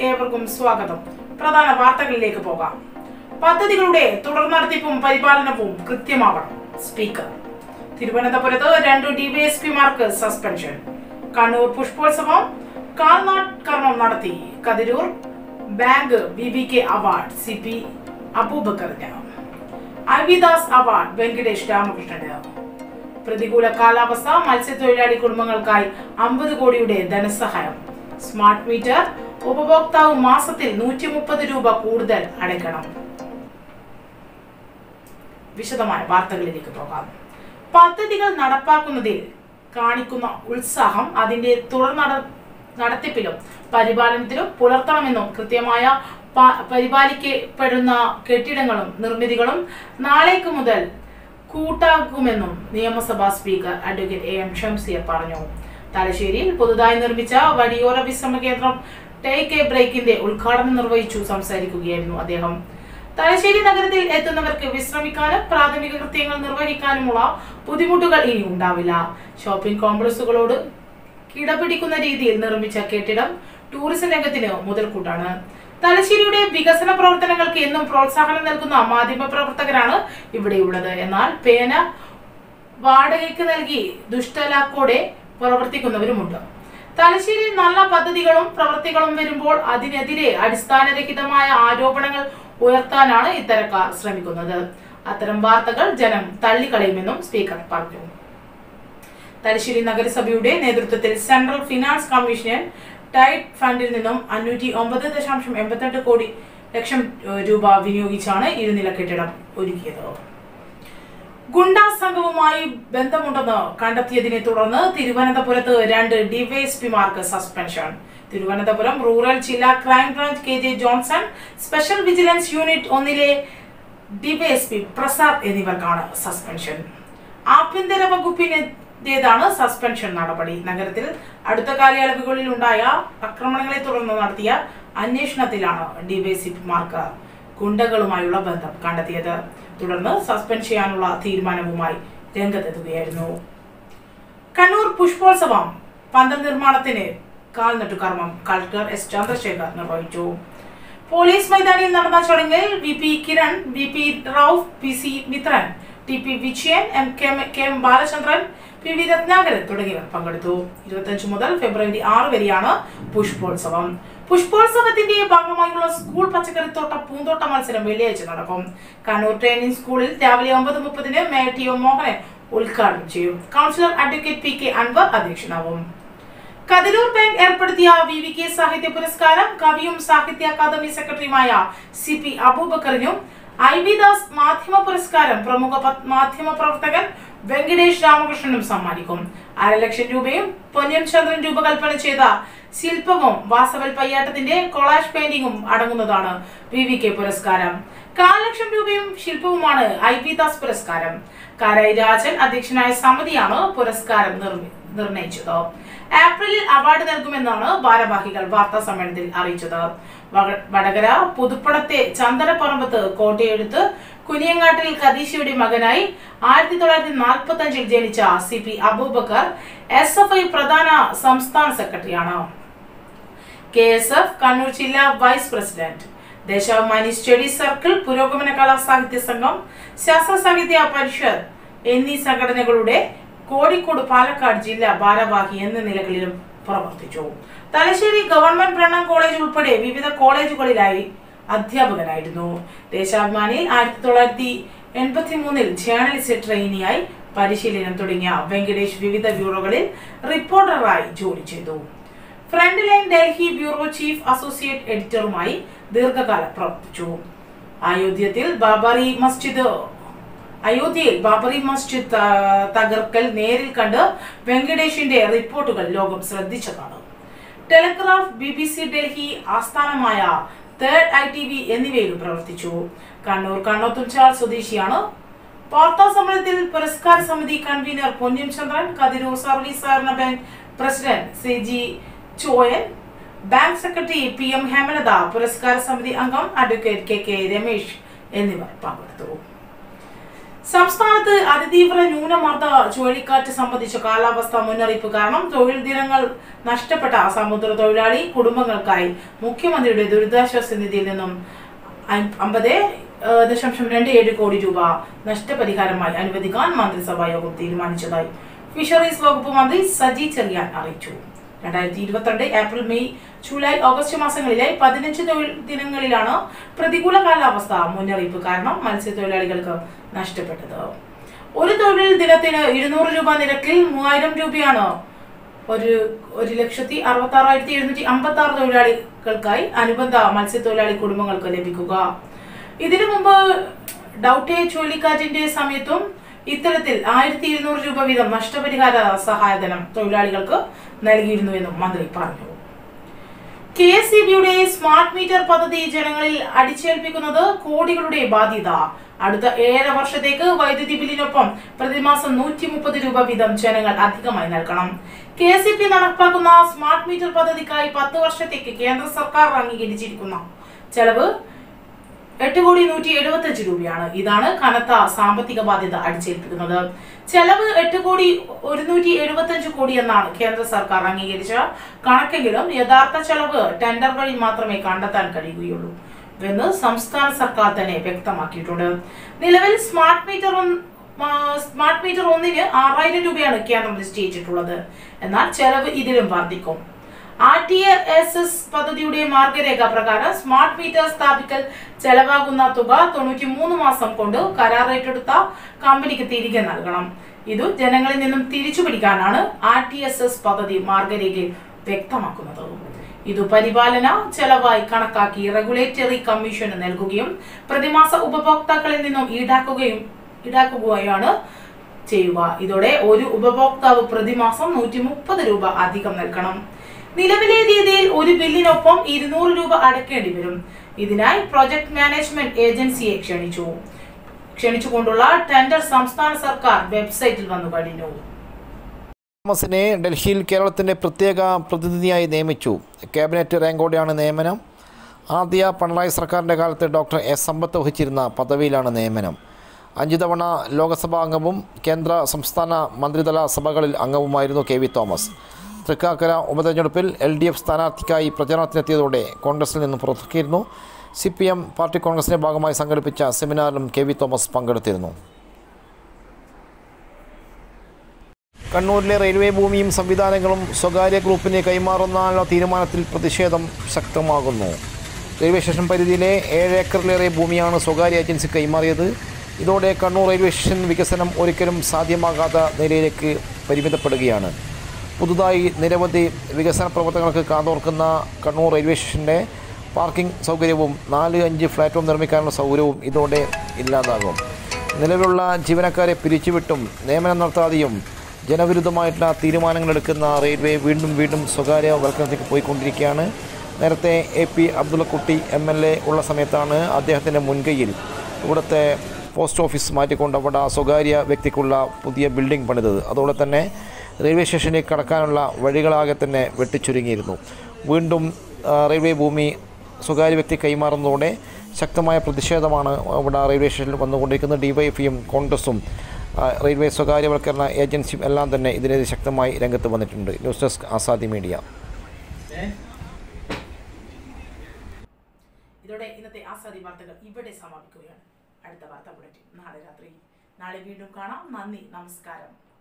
ഏവർക്കും സ്വാഗതം പ്രധാന വാർത്തകളിലേക്ക് പോകാം പദ്ധതികളുടെ തുടർ നടത്തിപ്പും പരിപാലനവും കൃത്യമാവണം സ്പീക്കർ തിരുവനന്തപുരത്ത് രണ്ടു ഡിവൈഎസ്പിമാർക്ക് സസ്പെൻഷൻ കണ്ണൂർ പുഷ്പോത്സവം കാൽനാട് കർമ്മം നടത്തി Kathiroor bank B B K award C P അബൂബക്കറിന് അവിദാസ് അവാർഡ് വെങ്കടേഷ് രാമകൃഷ്ണന് പ്രതികൂല കാലാവസ്ഥ മത്സ്യത്തൊഴിലാളി കുടുംബങ്ങൾക്കായി അമ്പത് കോടിയുടെ ധനസഹായം സ്മാർട്ട് മീറ്റർ ഉപഭോക്താവ് മാസത്തിൽ നൂറ്റി മുപ്പത് രൂപ കൂടുതൽ അടയ്ക്കണം വിശദമായ വാർത്തകളിലേക്ക് പോകാം പദ്ധതികൾ നടപ്പാക്കുന്നതിൽ കാണിക്കുന്ന ഉത്സാഹം അതിന്റെ തുടർ നട നടത്തിപ്പിലും പരിപാലനത്തിലും പുലർത്തണമെന്നും കൃത്യമായ പ- പരിപാലിക്കപ്പെടുന്ന കെട്ടിടങ്ങളും നിർമ്മിതികളും നാളേക്ക് മുതൽ കൂട്ടാക്കുമെന്നും നിയമസഭാ speaker advocate A M Shamseer പറഞ്ഞു തലശ്ശേരിയിൽ പുതുതായി നിർമ്മിച്ച വടിയോര വിശ്രമ കേന്ദ്രം ടേക്ക് എ ബ്രേക്കിന്റെ ഉദ്ഘാടനം നിർവഹിച്ചു സംസാരിക്കുകയായിരുന്നു അദ്ദേഹം തലശ്ശേരി നഗരത്തിൽ എത്തുന്നവർക്ക് വിശ്രമിക്കാനും പ്രാഥമിക കൃത്യങ്ങൾ നിർവഹിക്കാനുമുള്ള ബുദ്ധിമുട്ടുകൾ ഇനി ഉണ്ടാവില്ല ഷോപ്പിംഗ് കോംപ്ലക്സുകളോട് കിടപിടിക്കുന്ന രീതിയിൽ നിർമ്മിച്ച കെട്ടിടം ടൂറിസം രംഗത്തിന് മുതൽക്കൂട്ടാണ് തലശ്ശേരിയുടെ വികസന പ്രവർത്തനങ്ങൾക്ക് എന്നും പ്രോത്സാഹനം നൽകുന്ന മാധ്യമ പ്രവർത്തകരാണ് ഇവിടെയുള്ളത് എന്നാൽ പേന വാടകയ്ക്ക് നൽകി ദുഷ്ടലാക്കോടെ പ്രവർത്തിക്കുന്നവരുമുണ്ട് തലശ്ശേരിയിൽ നല്ല പദ്ധതികളും പ്രവൃത്തികളും വരുമ്പോൾ അതിനെതിരെ അടിസ്ഥാനരഹിതമായ ആരോപണങ്ങൾ ഉയർത്താനാണ് ഇത്തരക്കാർ ശ്രമിക്കുന്നത് അത്തരം വാർത്തകൾ ജനം തള്ളിക്കളയുമെന്നും സ്പീക്കർ പറഞ്ഞു തലശ്ശേരി നഗരസഭയുടെ നേതൃത്വത്തിൽ സെൻട്രൽ ഫിനാൻസ് കമ്മീഷൻ ടൈറ്റ് ഫണ്ടിൽ നിന്നും അഞ്ഞൂറ്റി ഒമ്പത് ദശാംശം എൺപത്തെട്ട് കോടി ലക്ഷം ഏഹ്, രൂപ വിനിയോഗിച്ചാണ് ഇരുനില കെട്ടിടം ഒരുക്കിയത് ഗുണ്ടാ സംഘവുമായി ബന്ധമുണ്ടെന്ന് കണ്ടെത്തിയതിനെ തുടർന്ന് തിരുവനന്തപുരത്ത് രണ്ട് ഡിവൈഎസ്പിമാർക്ക് സസ്പെൻഷൻ തിരുവനന്തപുരം റൂറൽ ജില്ലാ crime branch K J Johnson special vigilance unit ഒന്നിലെ ഡിവൈഎസ്പി പ്രസാദ് എന്നിവർക്കാണ് സസ്പെൻഷൻ ആഭ്യന്തര വകുപ്പിന്റേതാണ് സസ്പെൻഷൻ നടപടി നഗരത്തിൽ അടുത്ത കാലയളവുകളിൽ ഉണ്ടായ ആക്രമണങ്ങളെ തുടർന്ന് നടത്തിയ അന്വേഷണത്തിലാണ് ഡിവൈഎസ്പിമാർക്ക് ഗുണ്ടകളുമായുള്ള ബന്ധം കണ്ടെത്തിയത് തുടർന്ന് സസ്പെൻഡ് ചെയ്യാനുള്ള തീരുമാനവുമായി രംഗത്തെത്തുകയായിരുന്നു കണ്ണൂർ പുഷ്പോത്സവം പന്തൽ നിർമ്മാണത്തിന് കാൽനട്ടു കർമ്മം കളക്ടർ എസ് ചന്ദ്രശേഖർ നിർവഹിച്ചു പോലീസ് മൈതാനിയിൽ നടന്ന ചടങ്ങിൽ V P Kiran V P Rauf P C Mithran T P Vijayan M K M- K M Balachandran P V Ratnakaran തുടങ്ങിയവർ പങ്കെടുത്തു ഇരുപത്തഞ്ച് മുതൽ ഫെബ്രുവരി ആറ് വരെയാണ് പുഷ്പോത്സവം പുഷ്പോത്സവത്തിന്റെ ഭാഗമായുള്ള സ്കൂൾ പച്ചക്കറിത്തോട്ട പൂന്തോട്ട മത്സരം വെള്ളിയാഴ്ച നടക്കും കണ്ണൂർ ട്രെയിനിങ് സ്കൂളിൽ രാവിലെ ഒമ്പത് മുപ്പതിന് മേയർ ടി ഒ മോഹനൻ ഉദ്ഘാടനം ചെയ്യും councillor advocate P K Anvar അധ്യക്ഷനാവും കതിരൂർ ബാങ്ക് ഏർപ്പെടുത്തിയ വി വി കെ സാഹിത്യ പുരസ്കാരം കവിയും സാഹിത്യ അക്കാദമി സെക്രട്ടറിയുമായ സി പി അബൂബക്കറിനും ഐ വി ദാസ് മാധ്യമ പുരസ്കാരം പ്രമുഖ പ- മാധ്യമ പ്രവർത്തകൻ വെങ്കടേഷ് രാമകൃഷ്ണനും സമ്മാനിക്കും അരലക്ഷം രൂപയും പൊന്നിയൻ ചന്ദ്രൻ രൂപകൽപ്പന ചെയ്ത ശില്പവും വാസവൽ പയ്യാട്ടത്തിന്റെ കൊളാഷ് പെയിന്റിംഗും അടങ്ങുന്നതാണ് വി വി കെ പുരസ്കാരം കാൽ ലക്ഷം രൂപയും ശില്പവുമാണ് ഐ വി ദാസ് പുരസ്കാരം കാരായി രാജൻ അധ്യക്ഷനായ സമിതിയാണ് പുരസ്കാരം നിർമ്മി- നിർണയിച്ചത് ഏപ്രിലിൽ അവാർഡ് നൽകുമെന്നാണ് ഭാരവാഹികൾ വാർത്താ സമ്മേളനത്തിൽ അറിയിച്ചത് വക- വടകര പുതുപ്പണത്തെ ചന്ദനപ്പറമ്പത്ത് കോട്ടയെടുത്ത് കുനിയങ്ങാട്ടിൽ കദീശയുടെ മകനായി ആയിരത്തി തൊള്ളായിരത്തി നാൽപ്പത്തി അഞ്ചിൽ ജനിച്ച C P Aboobacker S F I പ്രധാന സംസ്ഥാന സെക്രട്ടറിയാണ് കെ എസ് എഫ് കണ്ണൂർ ജില്ലാ vice president Deshabhimani study circle പുരോഗമന കലാ സാഹിത്യ സംഘം ശാസ്ത്ര സാഹിത്യ പരിഷത്ത് എന്നീ സംഘടനകളുടെ കോഴിക്കോട് പാലക്കാട് ജില്ലാ ഭാരവാഹി എന്ന നിലകളിലും പ്രവർത്തിച്ചു തലശ്ശേരി ഗവൺമെന്റ് ബ്രണ്ണൻ കോളേജ് ഉൾപ്പെടെ വിവിധ കോളേജുകളിലായി അധ്യാപകനായിരുന്നു ദേശാഭിമാനിയിൽ ആയിരത്തി തൊള്ളായിരത്തി എൺപത്തി മൂന്നിൽ ജേർണലിസ്റ്റ് ട്രെയിനിയായി പരിശീലനം തുടങ്ങിയ വെങ്കടേഷ് വിവിധ ബ്യൂറോകളിൽ റിപ്പോർട്ടറായി ജോലി ചെയ്തു front line Delhi bureau chief associate എഡിറ്ററുമായി ദീർഘകാലം പ്രവർത്തിച്ചു അയോധ്യത്തിൽ ബാബറി മസ്ജിദ് അയോധ്യയിൽ ബാബറി മസ്ജിദ് ത- തകർക്കൽ നേരിൽ കണ്ട് വെങ്കടേഷിന്റെ റിപ്പോർട്ടുകൾ ലോകം ശ്രദ്ധിച്ചതാണ് Telegraph B B C Delhi ആസ്ഥാനമായ തേർഡ് ഐ ടി വി എന്നിവയിലും പ്രവർത്തിച്ചു കണ്ണൂർ കണ്ണോത്തുംചാൽ സ്വദേശിയാണ് വാർത്താ സമ്മേളനത്തിൽ പുരസ്കാര സമിതി കൺവീനർ പൊന്നിയം ചന്ദ്രൻ കതിരൂർ സർവീസ് സഹകരണ bank president C G Choyan bank secretary P M Hemalatha പുരസ്കാര സമിതി അംഗം അഡ്വക്കേറ്റ് കെ കെ രമേശ് എന്നിവർ പങ്കെടുത്തു സംസ്ഥാനത്ത് അതിതീവ്ര ന്യൂനമർദ്ദ ചുഴലിക്കാറ്റ് സംബന്ധിച്ച കാലാവസ്ഥ മുന്നറിയിപ്പ് കാരണം തൊഴിൽ ദിനങ്ങൾ നഷ്ടപ്പെട്ട സമുദ്ര തൊഴിലാളി കുടുംബങ്ങൾക്കായി മുഖ്യമന്ത്രിയുടെ ദുരിതാശ്വാസ നിധിയിൽ നിന്നും അം- അമ്പത് ഏഹ്, ദശാംശം രണ്ട് ഏഴ് കോടി രൂപ നഷ്ടപരിഹാരമായി അനുവദിക്കാൻ മന്ത്രിസഭാ യോഗം തീരുമാനിച്ചതായി ഫിഷറീസ് വകുപ്പ് മന്ത്രി സജി ചെറിയാൻ അറിയിച്ചു രണ്ടായിരത്തി ഇരുപത്തിരണ്ട് ഏപ്രിൽ മെയ് ജൂലൈ ഓഗസ്റ്റ് മാസങ്ങളിലെ പതിനഞ്ച് തൊഴിൽ ദിനങ്ങളിലാണ് പ്രതികൂല കാലാവസ്ഥ മുന്നറിയിപ്പ് കാരണം മത്സ്യത്തൊഴിലാളികൾക്ക് നഷ്ടപ്പെട്ടത് ഒരു തൊഴിൽ ദിനത്തിന് ഇരുന്നൂറ് രൂപ നിരക്കിൽ മൂവായിരം രൂപയാണ് ഒരു ഒരു ലക്ഷത്തി അറുപത്തി ആറായിരത്തി എഴുന്നൂറ്റി അമ്പത്തി ആറ് തൊഴിലാളികൾക്കായി അനുബന്ധ മത്സ്യത്തൊഴിലാളി കുടുംബങ്ങൾക്ക് ലഭിക്കുക ഇതിനു മുമ്പ് ഡൗട്ടെ ചുഴലിക്കാറ്റിന്റെ സമയത്തും ഇത്തരത്തിൽ ആയിരത്തി ഇരുന്നൂറ് രൂപ വീതം നഷ്ടപരിഹാര സഹായധനം തൊഴിലാളികൾക്ക് നൽകിയിരുന്നുവെന്നും മന്ത്രി പറഞ്ഞു കെ എസ് ബിയുടെ സ്മാർട്ട് മീറ്റർ പദ്ധതി ജനങ്ങളിൽ അടിച്ചേൽപ്പിക്കുന്നത് കോടികളുടെ ബാധ്യത അടുത്ത ഏഴര വർഷത്തേക്ക് വൈദ്യുതി ബില്ലിനൊപ്പം പ്രതിമാസം നൂറ്റി മുപ്പത് രൂപ വീതം ജനങ്ങൾ അധികമായി നൽകണം കെ എസ് ഇ പി നടപ്പാക്കുന്ന സ്മാർട്ട് മീറ്റർ പദ്ധതിക്കായി പത്ത് വർഷത്തേക്ക് കേന്ദ്ര സർക്കാർ അംഗീകരിച്ചിരിക്കുന്ന ചെലവ് എട്ട് കോടി നൂറ്റി എഴുപത്തി അഞ്ച് രൂപയാണ് ഇതാണ് കനത്ത സാമ്പത്തിക ബാധ്യത അടിച്ചേൽപ്പിക്കുന്നത് ചെലവ് എട്ട് കോടി ഒരുന്നൂറ്റി എഴുപത്തി അഞ്ച് കോടി എന്നാണ് കേന്ദ്ര സർക്കാർ അംഗീകരിച്ച കണക്കെങ്കിലും യഥാർത്ഥ ചെലവ് ടെൻഡർ വഴി മാത്രമേ കണ്ടെത്താൻ കഴിയുകയുള്ളൂ എന്ന് സംസ്ഥാന സർക്കാർ തന്നെ വ്യക്തമാക്കിയിട്ടുണ്ട് നിലവിൽ സ്മാർട്ട് മീറ്റർ ഒന്ന് ആ, സ്മാർട്ട് മീറ്റർ ഒന്നിന് ആറായിരം രൂപയാണ് കേന്ദ്രം നിശ്ചയിച്ചിട്ടുള്ളത് എന്നാൽ ചെലവ് ഇതിലും വർദ്ധിക്കും ആർ ടി എസ് എസ് പദ്ധതിയുടെ മാർഗരേഖ പ്രകാരം സ്മാർട്ട് മീറ്റർ സ്ഥാപിക്കൽ ചെലവാകുന്ന തുക തൊണ്ണൂറ്റി മൂന്ന് മാസം കൊണ്ട് കരാർ ഏറ്റെടുത്ത കമ്പനിക്ക് തിരികെ നൽകണം ഇത് ജനങ്ങളിൽ നിന്നും തിരിച്ചു പിടിക്കാനാണ് ആർ ടി എസ് എസ് പദ്ധതി മാർഗരേഖയിൽ വ്യക്തമാക്കുന്നത് ഇത് പരിപാലന ചെലവായി കണക്കാക്കി റെഗുലേറ്ററി കമ്മീഷന് നൽകുകയും പ്രതിമാസ ഉപഭോക്താക്കളിൽ നിന്നും ഈടാക്കുകയും ഈടാക്കുകയാണ് ചെയ്യുക ഇതോടെ ഒരു ഉപഭോക്താവ് പ്രതിമാസം നൂറ്റി മുപ്പത് രൂപ അധികം നൽകണം നിലവിലെ രീതിയിൽ ഒരു ബില്ലിനൊപ്പം ഇരുന്നൂറ് രൂപ അടയ്ക്കേണ്ടി വരും ഇതിനായി പ്രൊജക്ട് മാനേജ്മെന്റ് ഏജൻസിയെ ക്ഷണിച്ചു ക്ഷണിച്ചുകൊണ്ടുള്ള ടെൻഡർ സംസ്ഥാന സർക്കാർ വെബ്സൈറ്റിൽ വന്നു കഴിഞ്ഞു തോമസിനെ ഡൽഹിയിൽ കേരളത്തിൻ്റെ പ്രത്യേക പ്രതിനിധിയായി നിയമിച്ചു ക്യാബിനറ്റ് റാങ്കോടെയാണ് നിയമനം ആദ്യ പിണറായി സർക്കാരിൻ്റെ കാലത്ത് ഡോക്ടർ എസ് സമ്പത്ത് വഹിച്ചിരുന്ന പദവിയിലാണ് നിയമനം അഞ്ചു തവണ ലോക്സഭാ അംഗവും കേന്ദ്ര സംസ്ഥാന മന്ത്രിതല സഭകളിൽ അംഗവുമായിരുന്നു കെ വി തോമസ് തൃക്കാക്കര ഉപതെരഞ്ഞെടുപ്പിൽ എൽ ഡി എഫ് സ്ഥാനാർത്ഥിക്കായി പ്രചരണത്തിനെത്തിയതോടെ കോൺഗ്രസിൽ നിന്ന് പുറത്താക്കിയിരുന്നു സി പി എം പാർട്ടി കോൺഗ്രസിൻ്റെ ഭാഗമായി സംഘടിപ്പിച്ച സെമിനാറിലും കെ വി തോമസ് പങ്കെടുത്തിരുന്നു കണ്ണൂരിലെ റെയിൽവേ ഭൂമിയും സംവിധാനങ്ങളും സ്വകാര്യ ഗ്രൂപ്പിന് കൈമാറുന്ന തീരുമാനത്തിൽ പ്രതിഷേധം ശക്തമാകുന്നു റെയിൽവേ സ്റ്റേഷൻ പരിധിയിലെ ഏഴ് ഏക്കറിലേറെ ഭൂമിയാണ് സ്വകാര്യ ഏജൻസി കൈമാറിയത് ഇതോടെ കണ്ണൂർ റെയിൽവേ സ്റ്റേഷൻ വികസനം ഒരിക്കലും സാധ്യമാകാത്ത നിലയിലേക്ക് പരിമിതപ്പെടുകയാണ് പുതുതായി നിരവധി വികസന പ്രവർത്തനങ്ങൾക്ക് കാതോർക്കുന്ന കണ്ണൂർ റെയിൽവേ സ്റ്റേഷൻ്റെ പാർക്കിംഗ് സൗകര്യവും നാല് അഞ്ച് പ്ലാറ്റ്ഫോം നിർമ്മിക്കാനുള്ള സൗകര്യവും ഇതോടെ ഇല്ലാതാകും നിലവിലുള്ള ജീവനക്കാരെ പിരിച്ചുവിട്ടും നിയമനം നടത്താതെയും ജനവിരുദ്ധമായിട്ടുള്ള തീരുമാനങ്ങൾ എടുക്കുന്ന റെയിൽവേ വീണ്ടും വീണ്ടും സ്വകാര്യവൽക്കരണത്തിലേക്ക് പോയിക്കൊണ്ടിരിക്കുകയാണ് നേരത്തെ A P Abdullakutty M L A ഉള്ള സമയത്താണ് അദ്ദേഹത്തിൻ്റെ മുൻകൈയിൽ ഇവിടുത്തെ പോസ്റ്റ് ഓഫീസ് മാറ്റിക്കൊണ്ട് അവിടെ സ്വകാര്യ വ്യക്തിക്കുള്ള പുതിയ ബിൽഡിംഗ് പണിതത് അതോടെ തന്നെ റെയിൽവേ സ്റ്റേഷനിലേക്ക് കടക്കാനുള്ള വഴികളാകെ തന്നെ വെട്ടിച്ചുരുങ്ങിയിരുന്നു വീണ്ടും ആ, റെയിൽവേ ഭൂമി സ്വകാര്യ വ്യക്തി കൈമാറുന്നതോടെ ശക്തമായ പ്രതിഷേധമാണ് ഇവിടെ റെയിൽവേ സ്റ്റേഷനിൽ വന്നുകൊണ്ടിരിക്കുന്നത് ഡിവൈഎഫ്ഐയും കോൺഗ്രസും ആ, റെയിൽവേ സ്വകാര്യവൽക്കരണ ഏജൻസിയും എല്ലാം തന്നെ ഇതിനെതിരെ ശക്തമായി രംഗത്ത് വന്നിട്ടുണ്ട് ന്യൂസ് ഡെസ്ക് ആസാദി മീഡിയ ഇതോടെ ഇന്നത്തെ ആസാദി വാർത്തകൾ ഇവിടെ സമാപിക്കുകയാണ് അടുത്ത വാർത്താ ബുള്ളറ്റിൻ നാളെ രാത്രി നാളെ വീണ്ടും കാണാം നന്ദി നമസ്കാരം